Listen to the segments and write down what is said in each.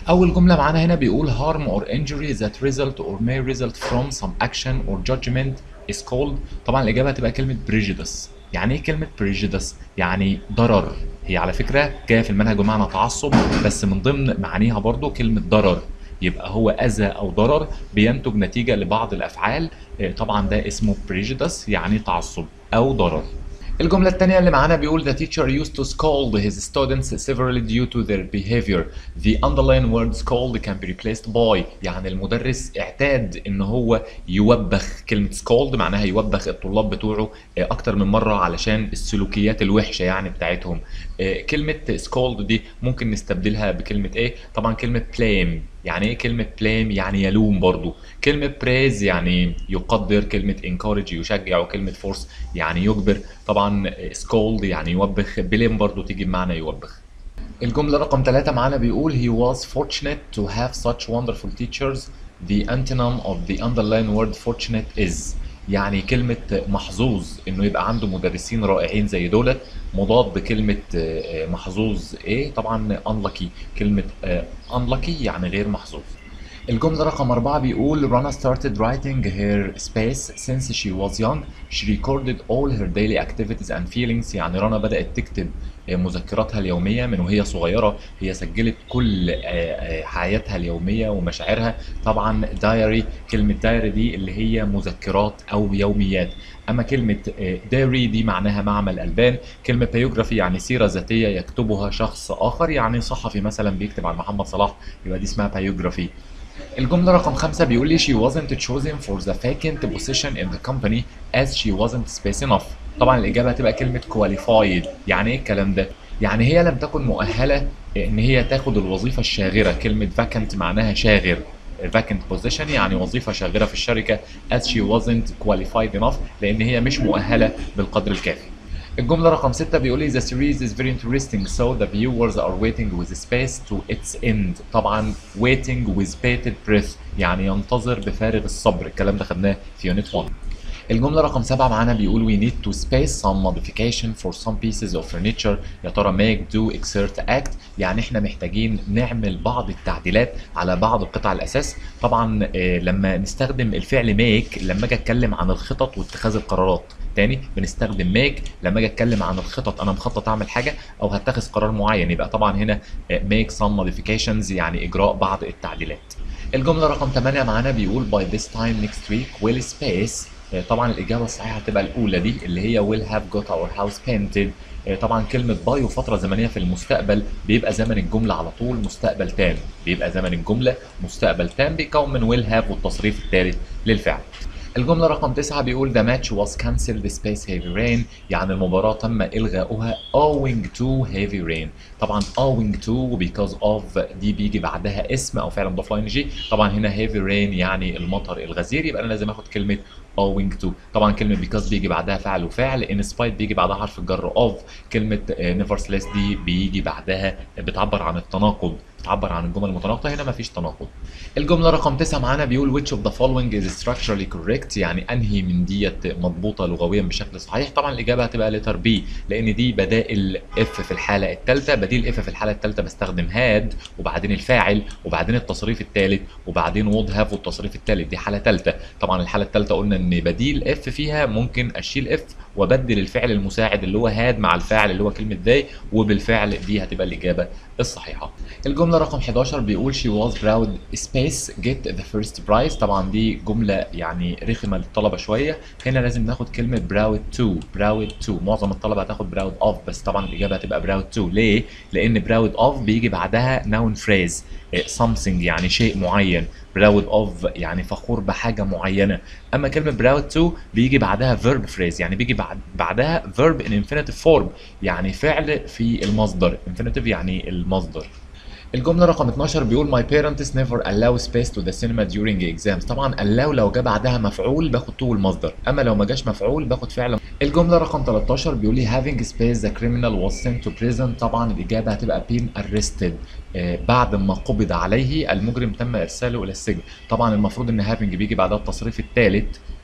اول جمله معانا هنا بيقول harm or injury that result or may result from some action or judgment is called طبعا الاجابه هتبقى كلمه prejudice يعني ايه كلمه prejudice يعني ضرر هي على فكره جايه في المنهج بمعنى تعصب بس من ضمن معانيها برضو كلمه ضرر يبقى هو اذى او ضرر بينتج نتيجه لبعض الافعال آه، طبعا ده اسمه prejudice يعني تعصب او ضرر الجملة الثانية اللي معانا بيقول the teacher used to scold his students severely due to their behavior. The underlined word scold can be replaced by يعني المدرس اعتاد ان هو يوبخ كلمة scold معناها يوبخ الطلاب بتوعه آه، اكتر من مرة علشان السلوكيات الوحشة يعني بتاعتهم. آه، كلمة scold دي ممكن نستبدلها بكلمة ايه؟ طبعا كلمة blame يعني ايه كلمة blame يعني يلوم برضو كلمة praise يعني يقدر كلمة encourage يشجع وكلمة force يعني يجبر طبعا scold يعني يوبخ blame برضو تيجي بمعنى يوبخ الجملة رقم ثلاثة معانا بيقول he was fortunate to have such wonderful teachers the antonym of the underlined word fortunate is يعني كلمة محظوظ انه يبقى عنده مدرسين رائعين زي دولت مضاد بكلمة آه، محظوظ ايه طبعا unlucky كلمة آه، unlucky يعني غير محظوظ الجملة رقم أربعة بيقول Rana started writing her space since she was young. She recorded all her daily activities and feelings. يعني رنا بدأت تكتب آه، مذكراتها اليومية من وهي صغيرة هي سجلت كل آه، آه، حياتها اليومية ومشاعرها طبعا دايري كلمة دايري دي اللي هي مذكرات أو يوميات أما كلمة دايري دي معناها معمل ألبان كلمة بيوجرافي يعني سيرة ذاتية يكتبها شخص آخر يعني صحفي مثلا بيكتب عن محمد صلاح يبقى دي اسمها بيوجرافي الجملة رقم خمسة بيقول لي she wasn't chosen for the vacant position in the company as she wasn't space enough طبعا الإجابة هتبقى كلمة qualified يعني إيه الكلام ده؟ يعني هي لم تكن مؤهلة إن هي تاخد الوظيفة الشاغرة كلمة vacant معناها شاغر vacant position يعني وظيفة شاغرة في الشركة as she wasn't qualified enough لأن هي مش مؤهلة بالقدر الكافي الجملة رقم ستة بيقول لي the series is very interesting so the viewers are waiting with space to its end طبعا waiting with bated breath يعني ينتظر بفارغ الصبر الكلام ده خدناه في unit 1 الجملة رقم سبعة معانا بيقول we need to space some modification for some pieces of furniture يا ترى make do exert act يعني احنا محتاجين نعمل بعض التعديلات على بعض قطع الأساس طبعا آه، لما نستخدم الفعل make لما اجي اتكلم عن الخطط واتخاذ القرارات تاني بنستخدم make لما اجي اتكلم عن الخطط انا مخطط اعمل حاجه او هتخذ قرار معين يبقى طبعا هنا آه، make some modifications يعني اجراء بعض التعديلات الجمله رقم 8 معانا بيقول by this time next week will space آه، طبعا الاجابه الصحيحه هتبقى الاولى دي اللي هي will have got our house painted آه، طبعا كلمة باي وفترة زمنية في المستقبل بيبقى زمن الجملة على طول مستقبل تام بيبقى زمن الجملة مستقبل تام بيكون من will have والتصريف الثالث للفعل الجملة رقم تسعة بيقول the match was cancelled space heavy rain يعني المباراة تم إلغاؤها owing to heavy rain طبعا owing to because of دي بيجي بعدها اسم أو فعل مضاف له ing طبعا هنا heavy rain يعني المطر الغزير يبقى أنا لازم آخد كلمة owing to طبعا كلمة because بيجي بعدها فعل وفعل in spite بيجي بعدها حرف الجر of كلمة آه، nevertheless دي بيجي بعدها بتعبر عن التناقض بتعبر عن الجمل المتناقضة هنا مفيش تناقض الجملة رقم تسعة معانا بيقول which of the following is structurally correct يعني أنهي من ديت مضبوطة لغويا بشكل صحيح طبعا الإجابة هتبقى letter B لأن دي بدائل F في الحالة الثالثة بديل F في الحالة الثالثة بستخدم had وبعدين الفاعل وبعدين التصريف الثالث وبعدين would have والتصريف الثالث دي حالة ثالثة طبعا الحالة الثالثة قلنا إن بديل F فيها ممكن أشيل F وأبدل الفعل المساعد اللي هو had مع الفاعل اللي هو كلمة they وبالفعل دي هتبقى الإجابة الصحيحة الجملة رقم 11 بيقول she was proud space get the first prize طبعا دي جملة يعني رخمة للطلبة شوية هنا لازم ناخد كلمة proud to proud to معظم الطلبة هتاخد proud of بس طبعا الإجابة هتبقى proud to ليه؟ لأن proud of بيجي بعدها noun phrase إيه، something يعني شيء معين proud of يعني فخور بحاجة معينة أما كلمة proud to بيجي بعدها verb phrase يعني بيجي بعد بعدها verb in infinitive form يعني فعل في المصدر infinitive يعني المصدر الجملة رقم 12 بيقول my parents never allow space to the cinema during exams طبعا allow لو جه بعدها مفعول باخد تو المصدر اما لو ما جاش مفعول باخد فعل الجملة رقم 13 بيقول لي having space the criminal was sent to prison طبعا الإجابة هتبقى been arrested آه بعد ما قبض عليه المجرم تم إرساله إلى السجن طبعا المفروض إن having بيجي بعدها التصريف الثالث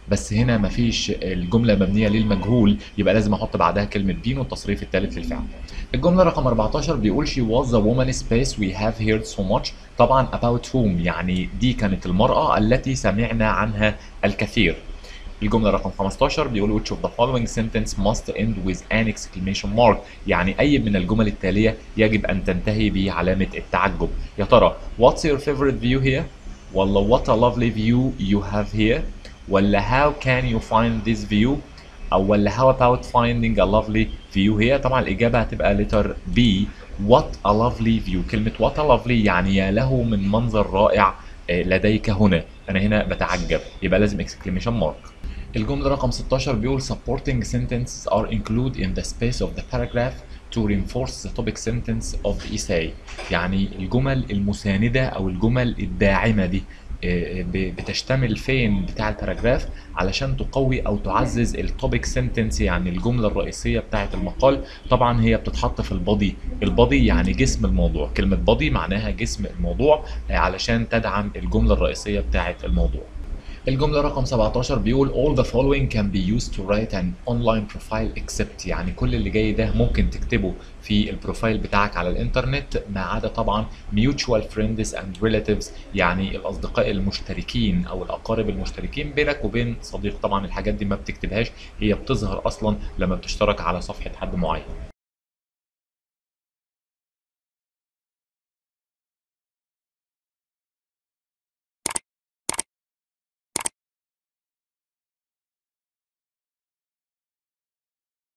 بس هنا مفيش الجمله مبنيه للمجهول يبقى لازم احط بعدها كلمه بين والتصريف الثالث للفعل الجمله رقم 14 بيقول she was the woman space we have heard so much طبعا about whom يعني دي كانت المراه التي سمعنا عنها الكثير الجملة رقم 15 بيقول which of the following sentence must end with an exclamation mark يعني أي من الجمل التالية يجب أن تنتهي بعلامة التعجب يا ترى what's your favorite view here ولا what a lovely view you have here ولا how can you find this view أو ولا how about finding a lovely view here طبعا الإجابة هتبقى letter B what a lovely view كلمة what a lovely يعني يا له من منظر رائع لديك هنا أنا هنا بتعجب يبقى لازم exclamation mark الجملة رقم 16 بيقول supporting sentences are included in the space of the paragraph to reinforce the topic sentence of the essay يعني الجمل المساندة أو الجمل الداعمة دي بتشتمل فين بتاع الباراجراف علشان تقوي او تعزز التوبيك سنتنس يعني الجمله الرئيسيه بتاعه المقال طبعا هي بتتحط في البادي البادي يعني جسم الموضوع كلمه بادي معناها جسم الموضوع علشان تدعم الجمله الرئيسيه بتاعه الموضوع الجملة رقم 17 بيقول all the following can be used to write an online profile except يعني كل اللي جاي ده ممكن تكتبه في البروفايل بتاعك على الانترنت ما عدا طبعا mutual friends and relatives يعني الأصدقاء المشتركين أو الأقارب المشتركين بينك وبين صديق طبعا الحاجات دي ما بتكتبهاش هي بتظهر أصلا لما بتشترك على صفحة حد معين